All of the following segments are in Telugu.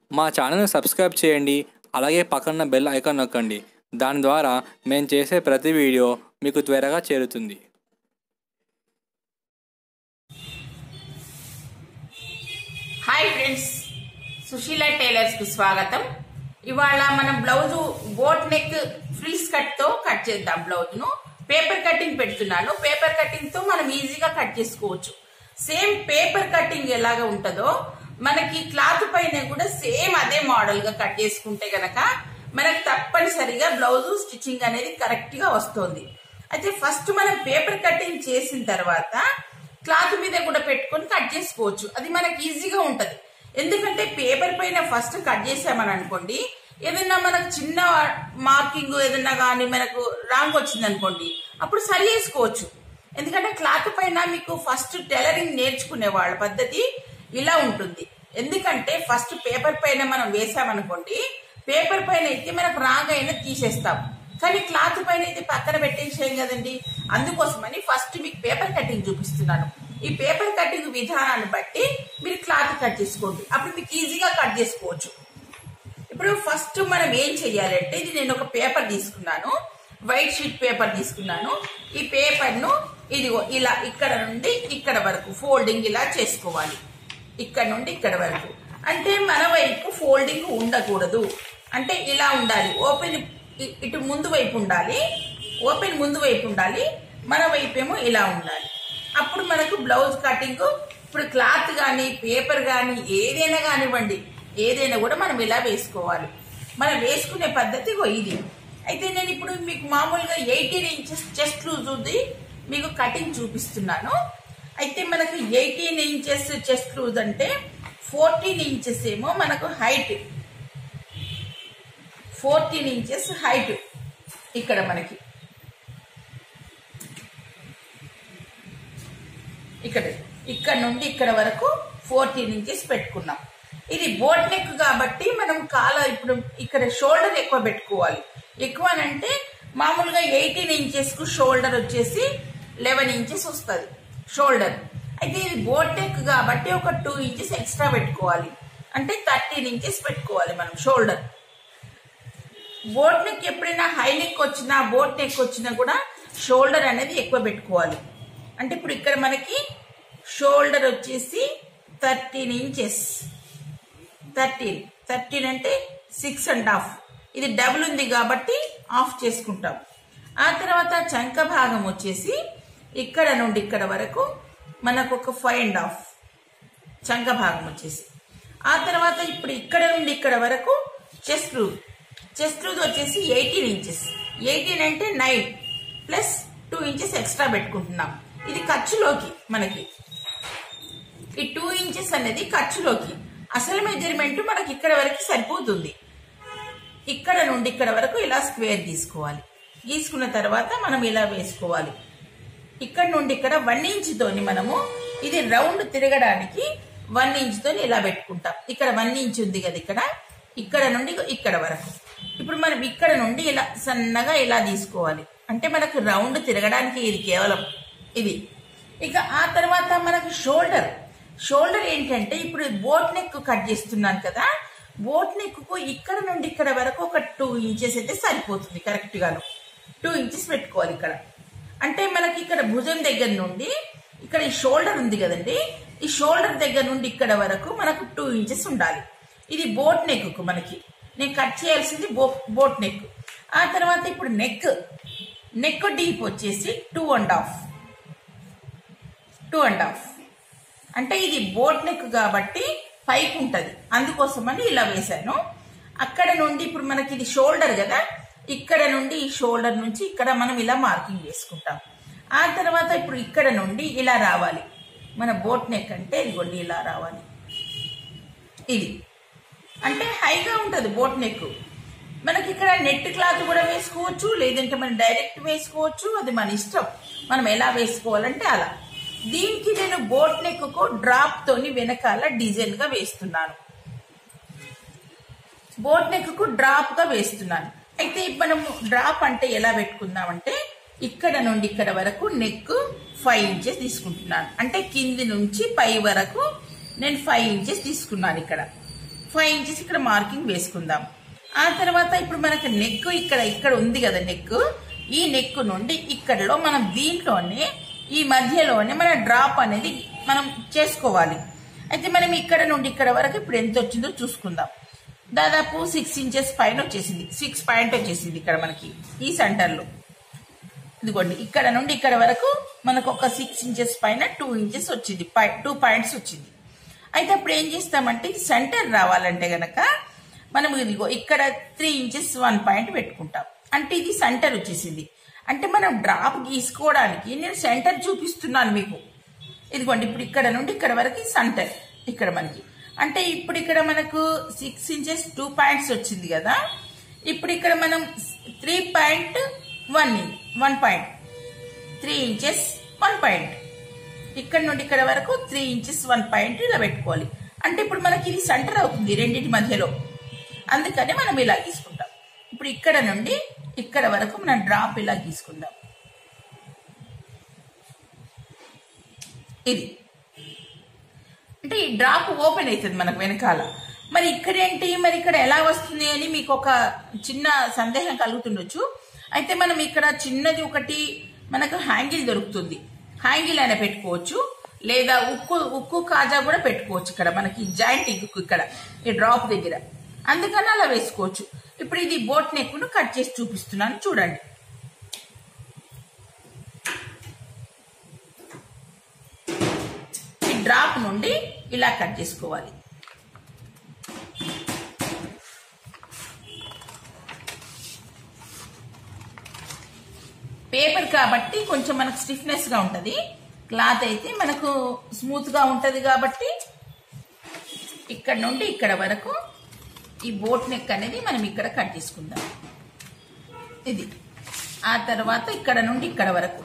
మా ఛానల్ని సబ్స్క్రైబ్ చేయండి అలాగే పక్కన బెల్ ఐకాన్ నొక్కండి దాని ద్వారా మేము చేసే ప్రతి వీడియో మీకు త్వరగా చేరుతుంది హాయ్ ఫ్రెండ్స్ సుశీల టైలర్స్ కు స్వాగతం ఇవాళ మనం blouse boat neck frills cut తో కట్ చేద్దాం బ్లౌజ్ ను పేపర్ కటింగ్ పెడుతున్నాను పేపర్ కటింగ్ తో మనం ఈజీగా కట్ చేసుకోవచ్చు సేమ్ పేపర్ కటింగ్ ఎలాగా ఉంటుందో మనకి క్లాత్ పైన కూడా సేమ్ అదే మోడల్ గా కట్ చేసుకుంటే గనక మనకు తప్పనిసరిగా బ్లౌజ్ స్టిచ్చింగ్ అనేది కరెక్ట్ గా వస్తుంది అయితే ఫస్ట్ మనం పేపర్ కటింగ్ చేసిన తర్వాత క్లాత్ మీద కూడా పెట్టుకొని కట్ చేసుకోవచ్చు అది మనకి ఈజీగా ఉంటది ఎందుకంటే పేపర్ పైన ఫస్ట్ కట్ చేసామని అనుకోండి ఏదైనా మనకు చిన్న మార్కింగ్ ఏదైనా కానీ మనకు రాంగ్ వచ్చింది అనుకోండి అప్పుడు సరి చేసుకోవచ్చు ఎందుకంటే క్లాత్ పైన మీకు ఫస్ట్ టైలరింగ్ నేర్చుకునే వాళ్ళ పద్ధతి ఇలా ఉంటుంది ఎందుకంటే ఫస్ట్ పేపర్ పైన మనం వేసామనుకోండి పేపర్ పైన అయితే మనకు రాంగ్ అయినా తీసేస్తాం కానీ క్లాత్ పైన అయితే పక్కన పెట్టేసేయం కదండి అందుకోసమని ఫస్ట్ మీకు పేపర్ కటింగ్ చూపిస్తున్నాను ఈ పేపర్ కటింగ్ విధానాన్ని బట్టి మీరు క్లాత్ కట్ చేసుకోండి అప్పుడు మీకు ఈజీగా కట్ చేసుకోవచ్చు ఇప్పుడు ఫస్ట్ మనం ఏం చెయ్యాలంటే ఇది నేను ఒక పేపర్ తీసుకున్నాను వైట్ షీట్ పేపర్ తీసుకున్నాను ఈ పేపర్ ను ఇదిగో ఇలా ఇక్కడ నుండి ఇక్కడ వరకు ఫోల్డింగ్ ఇలా చేసుకోవాలి ఇక్కడ నుండి ఇక్కడ వరకు అంటే మన వైపు ఫోల్డింగ్ ఉండకూడదు అంటే ఇలా ఉండాలి ఓపెన్ ఇ- ఇటు ముందు వైపు ఉండాలి ఓపెన్ ముందు వైపు ఉండాలి మన వైపు ఏమో ఇలా ఉండాలి అప్పుడు మనకు బ్లౌజ్ కటింగ్ ఇప్పుడు క్లాత్ కానీ పేపర్ కానీ ఏదైనా కానివ్వండి ఏదైనా కూడా మనం ఇలా వేసుకోవాలి మనం వేసుకునే పద్ధతి ఇగో ఇది అయితే నేను ఇప్పుడు మీకు మామూలుగా ఎయిటీన్ ఇంచెస్ చెస్ట్ లూజ్ ఉంది మీకు కటింగ్ చూపిస్తున్నాను అయితే మనకు ఎయిటీన్ ఇంచెస్ చెస్ట్ లూజ్ అంటే ఫోర్టీన్ ఇంచెస్ ఏమో మనకు హైట్ ఫోర్టీన్ ఇంచెస్ హైట్ ఇక్కడ మనకి ఇక్కడ ఇక్కడ నుండి ఇక్కడ వరకు ఫోర్టీన్ ఇంచెస్ పెట్టుకున్నాం ఇది బోట్ నెక్ కాబట్టి మనం కాల ఇప్పుడు ఇక్కడ షోల్డర్ ఎక్కువ పెట్టుకోవాలి ఎక్కువ అని అంటే మామూలుగా ఎయిటీన్ ఇంచెస్ కు షోల్డర్ వచ్చేసి లెవెన్ ఇంచెస్ వస్తుంది షోల్డర్ అయితే ఇది బోట్ నెక్ కాబట్టి ఒక టూ ఇంచెస్ ఎక్స్ట్రా పెట్టుకోవాలి అంటే థర్టీన్ ఇంచెస్ పెట్టుకోవాలి మనం షోల్డర్ బోట్ నెక్ ఎప్పుడైనా హై నెక్ వచ్చినా బోట్ నెక్ వచ్చినా కూడా షోల్డర్ అనేది ఎక్కువ పెట్టుకోవాలి అంటే ఇప్పుడు ఇక్కడ మనకి షోల్డర్ వచ్చేసి థర్టీన్ ఇంచెస్ థర్టీన్ థర్టీన్ అంటే సిక్స్ అండ్ హాఫ్ ఇది డబుల్ ఉంది కాబట్టి ఆఫ్ చేసుకుంటాం ఆ తర్వాత చంక భాగం వచ్చేసి ఇక్కడ నుండి ఇక్కడ వరకు మనకు ఒక ఫైవ్ అండ్ హాఫ్ చంక భాగం వచ్చేసి ఆ తర్వాత ఇప్పుడు ఇక్కడ నుండి ఇక్కడ వరకు చెస్ట్ లూజ్ చెస్ట్ లూజ్ వచ్చేసి ఎయిటీన్ ఇంచెస్ ఎయిటీన్ అంటే nine plus two inches extra పెట్టుకుంటున్నాం ఇది ఖర్చులోకి మనకి ఈ టూ ఇంచెస్ అనేది ఖర్చులోకి అసలు మెజర్మెంట్ మనకి ఇక్కడ వరకు సరిపోతుంది ఇక్కడ నుండి ఇక్కడ వరకు ఇలా స్క్వేర్ తీసుకోవాలి గీసుకున్న తర్వాత మనం ఇలా వేసుకోవాలి ఇక్కడ నుండి ఇక్కడ వన్ ఇంచ్ తోని మనము ఇది రౌండ్ తిరగడానికి వన్ ఇంచ్ తోని ఇలా పెట్టుకుంటాం ఇక్కడ వన్ ఇంచ్ ఉంది కదా ఇక్కడ ఇక్కడ నుండి ఇక్కడ వరకు ఇప్పుడు మనం ఇక్కడ నుండి ఇలా సన్నగా ఇలా తీసుకోవాలి అంటే మనకు రౌండ్ తిరగడానికి ఇది కేవలం ఇది ఇక ఆ తర్వాత మనకు షోల్డర్ షోల్డర్ ఏంటంటే ఇప్పుడు బోట్ నెక్ కట్ చేస్తున్నాను కదా బోట్ నెక్ కు ఇక్కడ నుండి ఇక్కడ వరకు ఒక టూ ఇంచెస్ అయితే సరిపోతుంది కరెక్ట్ గాను టూ ఇంచెస్ పెట్టుకోవాలి ఇక్కడ అంటే మనకి ఇక్కడ భుజం దగ్గర నుండి ఇక్కడ ఈ షోల్డర్ ఉంది కదండి ఈ షోల్డర్ దగ్గర నుండి ఇక్కడ వరకు మనకు టూ ఇంచెస్ ఉండాలి ఇది బోట్ నెక్ కు మనకి నేను కట్ చేయాల్సింది బో బోట్ నెక్ ఆ తర్వాత ఇప్పుడు నెక్ నెక్ డీప్ వచ్చేసి two and half two and half అంటే ఇది బోట్ నెక్ కాబట్టి పైకి ఉంటది అందుకోసమని ఇలా వేశాను అక్కడ నుండి ఇప్పుడు మనకి ఇది షోల్డర్ కదా ఇక్కడ నుండి ఈ షోల్డర్ నుంచి ఇక్కడ మనం ఇలా మార్కింగ్ వేసుకుంటాం ఆ తర్వాత ఇప్పుడు ఇక్కడ నుండి ఇలా రావాలి మన బోట్ నెక్ అంటే ఇదిగోండి ఇలా రావాలి ఇది అంటే హైగా ఉంటది బోట్ నెక్ మనకి ఇక్కడ నెట్ క్లాత్ కూడా వేసుకోవచ్చు లేదంటే మనం డైరెక్ట్ వేసుకోవచ్చు అది మన ఇష్టం మనం ఎలా వేసుకోవాలంటే అలా దీనికి నేను బోట్ నెక్ కు డ్రాప్ తోని వెనకాల డిజైన్ గా వేస్తున్నాను బోట్ నెక్ కు డ్రాప్ గా వేస్తున్నాను అయితే మనం డ్రాప్ అంటే ఎలా పెట్టుకుందామంటే ఇక్కడ నుండి ఇక్కడ వరకు నెక్ ఫైవ్ ఇంచెస్ తీసుకుంటున్నాను అంటే కింది నుంచి పై వరకు నేను ఫైవ్ ఇంచెస్ తీసుకున్నాను ఇక్కడ ఫైవ్ ఇంచెస్ ఇక్కడ మార్కింగ్ వేసుకుందాం ఆ తర్వాత ఇప్పుడు మనకు నెక్ ఇక్కడ ఇక్కడ ఉంది కదా నెక్ ఈ నెక్ నుండి ఇక్కడలో మనం దీంట్లోనే ఈ మధ్యలోనే మన డ్రాప్ అనేది మనం చేసుకోవాలి అయితే మనం ఇక్కడ నుండి ఇక్కడ వరకు ఇప్పుడు ఎంత వచ్చిందో చూసుకుందాం దాదాపు సిక్స్ ఇంచెస్ పైన వచ్చేసింది సిక్స్ పాయింట్ వచ్చేసింది ఇక్కడ మనకి ఈ సెంటర్లో ఇదిగోండి ఇక్కడ నుండి ఇక్కడ వరకు మనకు ఒక సిక్స్ ఇంచెస్ పైన టూ ఇంచెస్ వచ్చింది టూ పాయింట్స్ వచ్చింది అయితే అప్పుడు ఏం చేస్తామంటే సెంటర్ రావాలంటే గనక మనం ఇదిగో ఇక్కడ త్రీ ఇంచెస్ వన్ పాయింట్ పెట్టుకుంటాం అంటే ఇది సెంటర్ వచ్చేసింది అంటే మనం డ్రాప్ గీసుకోవడానికి నేను సెంటర్ చూపిస్తున్నాను మీకు ఇదిగోండి ఇప్పుడు ఇక్కడ నుండి ఇక్కడ వరకు సెంటర్ ఇక్కడ మనకి అంటే ఇప్పుడు ఇక్కడ మనకు సిక్స్ ఇంచెస్ టూ పాయింట్స్ వచ్చింది కదా ఇప్పుడు ఇక్కడ మనం three point one one point three inches one point ఇక్కడ నుండి ఇక్కడ వరకు త్రీ ఇంచెస్ వన్ పాయింట్ ఇలా పెట్టుకోవాలి అంటే ఇప్పుడు మనకి ఇది సెంటర్ అవుతుంది రెండింటి మధ్యలో అందుకని మనం ఇలా గీసుకుంటాం ఇప్పుడు ఇక్కడ నుండి ఇక్కడ వరకు మనం డ్రాప్ ఇలా గీసుకుందాం ఇది అంటే ఈ డ్రాప్ ఓపెన్ అవుతుంది మనకు వెనకాల మరి ఇక్కడేంటి మరి ఇక్కడ ఎలా వస్తుంది అని మీకు ఒక చిన్న సందేహం కలుగుతుండొచ్చు అయితే మనం ఇక్కడ చిన్నది ఒకటి మనకు హ్యాంగిల్ దొరుకుతుంది హ్యాంగిల్ అయినా పెట్టుకోవచ్చు లేదా ఉక్కు ఉక్కు కాజా కూడా పెట్టుకోవచ్చు ఇక్కడ మనకి జాయింట్ ఉక్కు ఇక్కడ ఈ డ్రాప్ దగ్గర అందుకని అలా వేసుకోవచ్చు ఇప్పుడు ఇది బోట్ నెక్ను కట్ చేసి చూపిస్తున్నాను చూడండి ఈ డ్రాప్ నుండి ఇలా కట్ చేసుకోవాలి పేపర్ కాబట్టి కొంచెం మనకు స్టిఫ్నెస్ గా ఉంటది క్లాత్ అయితే మనకు స్మూత్ గా ఉంటది కాబట్టి ఇక్కడ నుండి ఇక్కడ వరకు ఈ బోట్ నెక్ అనేది మనం ఇక్కడ కట్ చేసుకుందాం ఇది ఆ తర్వాత ఇక్కడ నుండి ఇక్కడ వరకు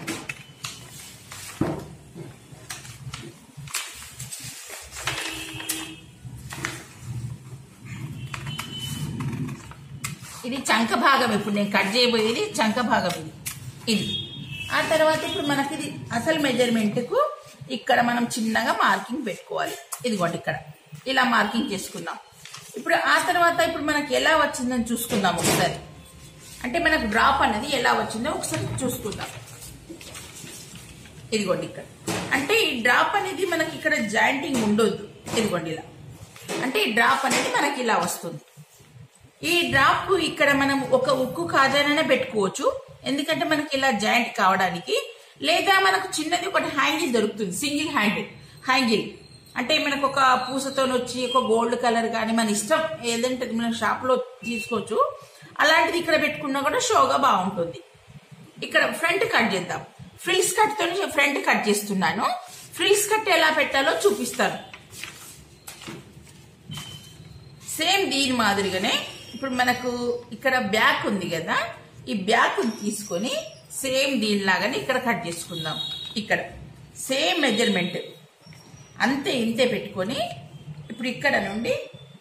ఇది చంక భాగం ఇప్పుడు నేను కట్ చేయబోయేది చంక భాగం ఇది ఇది ఆ తర్వాత ఇప్పుడు మనకి ఇది అసలు మెజర్మెంట్కు ఇక్కడ మనం చిన్నగా మార్కింగ్ పెట్టుకోవాలి ఇదిగోండి ఇక్కడ ఇలా మార్కింగ్ చేసుకుందాం ఇప్పుడు ఆ తర్వాత ఇప్పుడు మనకి ఎలా వచ్చిందని చూసుకుందాం ఒకసారి అంటే మనకు డ్రాప్ అనేది ఎలా వచ్చిందో ఒకసారి చూసుకుందాం ఇదిగోండి ఇక్కడ అంటే ఈ డ్రాప్ అనేది మనకి ఇక్కడ జాయింటింగ్ ఉండొద్దు ఇదిగోండి ఇలా అంటే ఈ డ్రాప్ అనేది మనకి ఇలా వస్తుంది ఈ డ్రాప్ ఇక్కడ మనం ఒక ఉక్కు కాజానైనా పెట్టుకోవచ్చు ఎందుకంటే మనకి ఇలా జాయింట్ కావడానికి లేదా మనకు చిన్నది ఒకటి హ్యాంగిల్ దొరుకుతుంది సింగిల్ హ్యాండిల్ హ్యాంగిల్ అంటే మనకు ఒక పూసతో వచ్చి ఒక గోల్డ్ కలర్ కానీ మన ఇష్టం ఏదంటే మన షాప్ లో తీసుకోవచ్చు అలాంటిది ఇక్కడ పెట్టుకున్నా కూడా షోగా బాగుంటుంది ఇక్కడ ఫ్రంట్ కట్ చేద్దాం ఫ్రిల్స్ కట్ తో ఫ్రంట్ కట్ చేస్తున్నాను ఫ్రిల్స్ కట్ ఎలా పెట్టాలో చూపిస్తాను సేమ్ దీని మాదిరిగానే ఇప్పుడు మనకు ఇక్కడ బ్యాక్ ఉంది కదా ఈ బ్యాక్ తీసుకొని సేమ్ దీనిలాగానే ఇక్కడ కట్ చేసుకుందాం ఇక్కడ సేమ్ మెజర్మెంట్ అంతే ఇంతే పెట్టుకొని ఇప్పుడు ఇక్కడ నుండి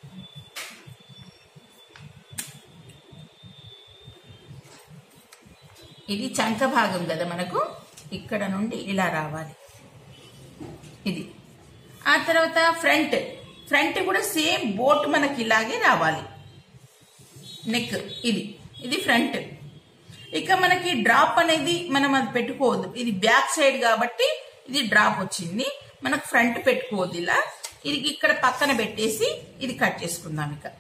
ఇది చంక భాగం కదా మనకు ఇక్కడ నుండి ఇలా రావాలి ఇది ఆ తర్వాత ఫ్రంట్ ఫ్రంట్ కూడా సేమ్ బోట్ మనకి ఇలాగే రావాలి నెక్ ఇది ఇది ఫ్రంట్ ఇక మనకి డ్రాప్ అనేది మనం అది పెట్టుకోవద్దు ఇది బ్యాక్ సైడ్ కాబట్టి ఇది డ్రాప్ వచ్చింది మనకు ఫ్రంట్ పెట్టుకోవద్దు ఇలా ఇది ఇక్కడ పక్కన పెట్టేసి ఇది కట్ చేసుకుందాం ఇక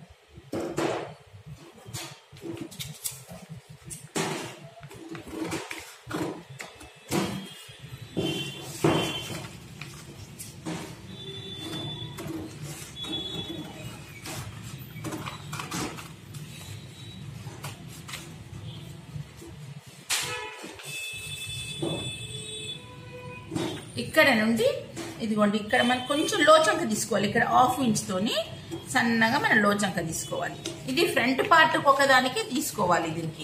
ఇక్కడ నుండి ఇదిగోండి ఇక్కడ మనం కొంచెం లోచంక తీసుకోవాలి ఇక్కడ హాఫ్ ఇంచ్ తోని సన్నగా మనం లోచంక తీసుకోవాలి ఇది ఫ్రంట్ పార్ట్ ఒకదానికి తీసుకోవాలి దీనికి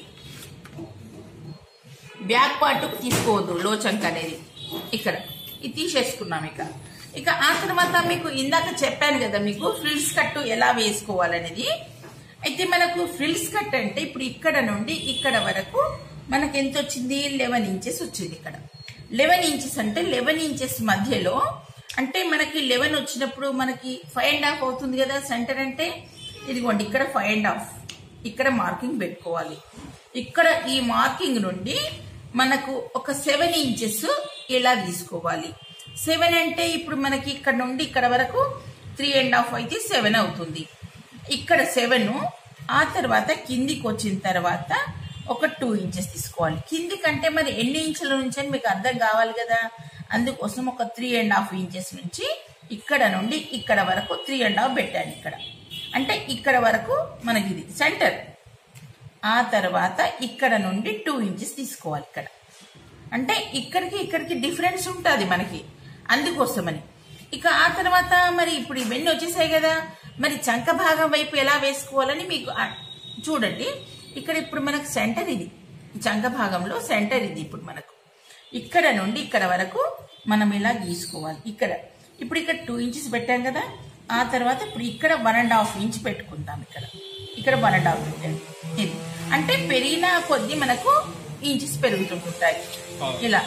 బ్యాక్ పార్ట్ తీసుకోవద్దు లోచంక అనేది ఇక్కడ ఇది తీసేసుకున్నాం ఇక ఇక ఆ తర్వాత మీకు ఇందాక చెప్పాను కదా మీకు ఫ్రిల్స్ కట్ ఎలా వేసుకోవాలనేది అయితే మనకు ఫ్రిల్స్ కట్ అంటే ఇప్పుడు ఇక్కడ నుండి ఇక్కడ వరకు మనకి ఎంత వచ్చింది లెవెన్ ఇంచెస్ వచ్చింది ఇక్కడ లెవెన్ ఇంచెస్ అంటే లెవెన్ ఇంచెస్ మధ్యలో అంటే మనకి లెవెన్ వచ్చినప్పుడు మనకి ఫైవ్ అండ్ హాఫ్ అవుతుంది కదా సెంటర్ అంటే ఇదిగోండి ఇక్కడ ఫైవ్ అండ్ హాఫ్ ఇక్కడ మార్కింగ్ పెట్టుకోవాలి ఇక్కడ ఈ మార్కింగ్ నుండి మనకు ఒక సెవెన్ ఇంచెస్ ఇలా తీసుకోవాలి సెవెన్ అంటే ఇప్పుడు మనకి ఇక్కడ నుండి ఇక్కడ వరకు త్రీ అండ్ హాఫ్ అయితే సెవెన్ అవుతుంది ఇక్కడ సెవెన్ ఆ తర్వాత కిందికి వచ్చిన తర్వాత ఒక టూ ఇంచెస్ తీసుకోవాలి కింది కంటే మరి ఎన్ని ఇంచుల నుంచి అని మీకు అర్థం కావాలి కదా అందుకోసం ఒక త్రీ అండ్ హాఫ్ ఇంచెస్ నుంచి ఇక్కడ నుండి ఇక్కడ వరకు త్రీ అండ్ హాఫ్ పెట్టాను ఇక్కడ అంటే ఇక్కడ వరకు మనకి ఇది సెంటర్ ఆ తర్వాత ఇక్కడ నుండి టూ ఇంచెస్ తీసుకోవాలి ఇక్కడ అంటే ఇక్కడికి ఇక్కడికి డిఫరెన్స్ ఉంటుంది మనకి అందుకోసమని ఇక ఆ తర్వాత మరి ఇప్పుడు ఇవన్నీ వచ్చేసాయి కదా మరి చంక భాగం వైపు ఎలా వేసుకోవాలని మీకు ఆ- చూడండి ఇక్కడ ఇప్పుడు మనకు సెంటర్ ఇది చంక భాగంలో సెంటర్ ఇది ఇప్పుడు మనకు ఇక్కడ నుండి ఇక్కడ వరకు మనం ఇలా గీసుకోవాలి ఇక్కడ ఇప్పుడు ఇక్కడ టూ ఇంచెస్ పెట్టాం కదా ఆ తర్వాత ఇప్పుడు ఇక్కడ వన్ అండ్ హాఫ్ ఇంచ్ పెట్టుకుందాం ఇక్కడ ఇక్కడ వన్ అండ్ హాఫ్ పెట్టాను ఇది అంటే పెరిగిన కొద్దీ మనకు ఇంచెస్ పెరుగుతుంటాయి ఇలా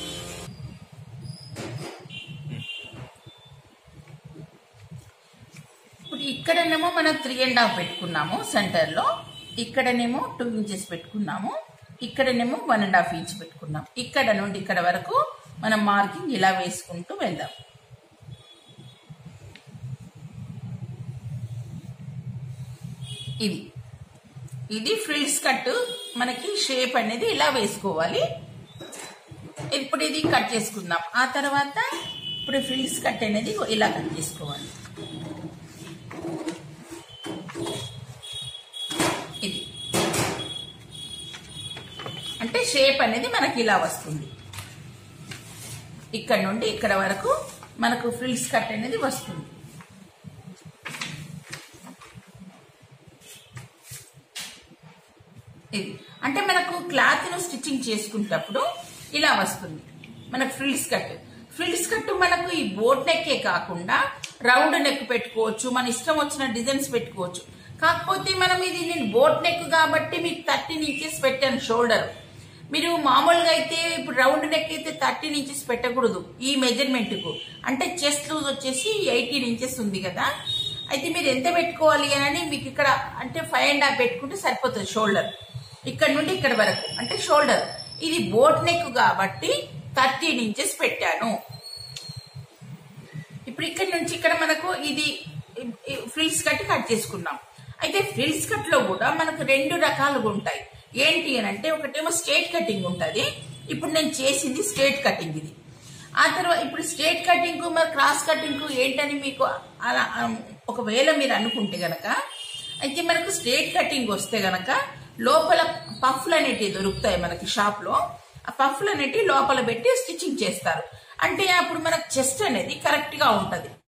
ఇప్పుడు ఇక్కడనేమో మనం త్రీ అండ్ హాఫ్ పెట్టుకున్నాము సెంటర్లో ఇక్కడనేమో టూ ఇంచెస్ పెట్టుకున్నాము ఇక్కడనేమో వన్ అండ్ హాఫ్ ఇంచ్ పెట్టుకున్నాం ఇక్కడ నుండి ఇక్కడ వరకు మనం మార్కింగ్ ఇలా వేసుకుంటూ వెళ్దాం ఇది ఇది ఫ్రిల్స్ కట్ మనకి షేప్ అనేది ఇలా వేసుకోవాలి ఇప్పుడు ఇది కట్ చేసుకుందాం ఆ తర్వాత ఇప్పుడు ఫ్రిల్స్ కట్ అనేది ఇలా కట్ చేసుకోవాలి ఇది అంటే షేప్ అనేది మనకి ఇలా వస్తుంది ఇక్కడ నుండి ఇక్కడ వరకు మనకు ఫ్రిల్స్ కట్ అనేది వస్తుంది ఇది అంటే మనకు క్లాత్ ను స్టిచ్చింగ్ చేసుకునేటప్పుడు ఇలా వస్తుంది మనకు ఫ్రిల్స్ కట్ ఫ్రిల్స్ కట్ మనకు ఈ బోట్ నెక్కే కాకుండా రౌండ్ నెక్ పెట్టుకోవచ్చు మన ఇష్టం వచ్చిన డిజైన్స్ పెట్టుకోవచ్చు కాకపోతే మనం ఇది నేను బోట్ నెక్ కాబట్టి మీకు థర్టీన్ ఇంచెస్ పెట్టాను షోల్డర్ మీరు మామూలుగా అయితే ఇప్పుడు రౌండ్ నెక్ అయితే థర్టీన్ ఇంచెస్ పెట్టకూడదు ఈ మెజర్మెంట్ కు అంటే చెస్ట్ లూజ్ వచ్చేసి ఎయిటీన్ ఇంచెస్ ఉంది కదా అయితే మీరు ఎంత పెట్టుకోవాలి అని మీకు ఇక్కడ అంటే ఫైవ్ అండ్ హాఫ్ పెట్టుకుంటే సరిపోతుంది షోల్డర్ ఇక్కడ నుండి ఇక్కడ వరకు అంటే షోల్డర్ ఇది బోట్ నెక్ కాబట్టి థర్టీన్ ఇంచెస్ పెట్టాను ఇప్పుడు ఇక్కడ నుంచి ఇక్కడ మనకు ఇది ఫ్రిల్స్ కట్ కట్ చేసుకున్నాం అయితే ఫ్రిల్స్ కట్ లో కూడా మనకు రెండు రకాలుగా ఉంటాయి ఏంటి అని అంటే ఒకటేమో స్ట్రేట్ కటింగ్ ఉంటది ఇప్పుడు నేను చేసింది స్ట్రేట్ కటింగ్ ఇది ఆ తర్వాత ఇప్పుడు స్ట్రేట్ కటింగ్ మరి క్రాస్ కటింగ్ ఏంటని మీకు అలా ఆ, ఒకవేళ మీరు అనుకుంటే గనక అయితే మనకు స్ట్రేట్ కటింగ్ వస్తే గనక లోపల పఫ్లు అనేటివి దొరుకుతాయి మనకి షాప్ లో ఆ పఫ్లు అనేటివి లోపల పెట్టి స్టిచ్చింగ్ చేస్తారు అంటే అప్పుడు మనకు చెస్ట్ అనేది కరెక్ట్ గా ఉంటది